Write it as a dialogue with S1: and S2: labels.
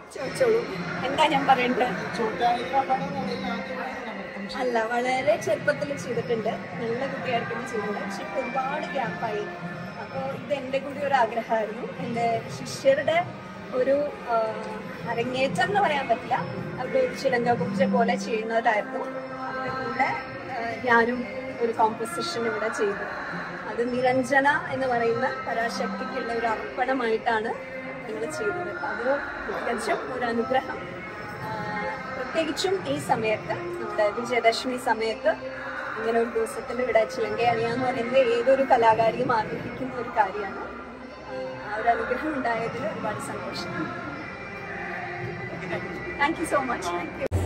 S1: ചോദിച്ചോളൂ എന്താ ഞാൻ പറയേണ്ടത്
S2: ചോറ്റാനിക്കാട്ടാണ് നിലയിൽ ആദ്യമായിട്ട് നൃത്തം
S1: അല്ല വളരെ ചെറുപ്പത്തിൽ ചെയ്തിട്ടുണ്ട് നല്ല കുട്ടിയായിരിക്കും ചെയ്തിട്ടുണ്ട് പക്ഷെ ഇപ്പൊ ഒരുപാട് ഗ്യാപ്പായി അപ്പോൾ ഇത് എൻ്റെ കൂടി ഒരു ആഗ്രഹമായിരുന്നു എൻ്റെ ശിഷ്യരുടെ ഒരു ആ, അരങ്ങേറ്റം എന്ന് പറയാൻ പറ്റില്ല അവരുടെ ഒരു ചിലങ്ക പൂജ പോലെ ചെയ്യുന്നതായിരുന്നു അവരുടെ കൂടെ ആ, ഞാനും ഒരു കോമ്പോസിഷൻ ഇവിടെ ചെയ്തു അത് നിരഞ്ജന എന്ന് പറയുന്ന പരാശക്തിക്കുള്ള ഒരു അർപ്പണമായിട്ടാണ് ഞങ്ങൾ ചെയ്തത് അത് തികച്ചും ഒരു അനുഗ്രഹം ആഹ് പ്രത്യേകിച്ചും ഈ സമയത്ത് നമ്മുടെ വിജയദശമി സമയത്ത് ഇങ്ങനെ ഒരു ദിവസത്തിന്റെ ഇവിടെ ചിലങ്ക അണിയാന്ന് പറയുന്നത് ഏതൊരു കലാകാരിയും ആഗ്രഹിക്കുന്ന ഒരു കാര്യമാണ് ആഹ് ആ ഒരു അനുഗ്രഹം ഉണ്ടായതിൽ ഒരുപാട് സന്തോഷം thank you so much thank U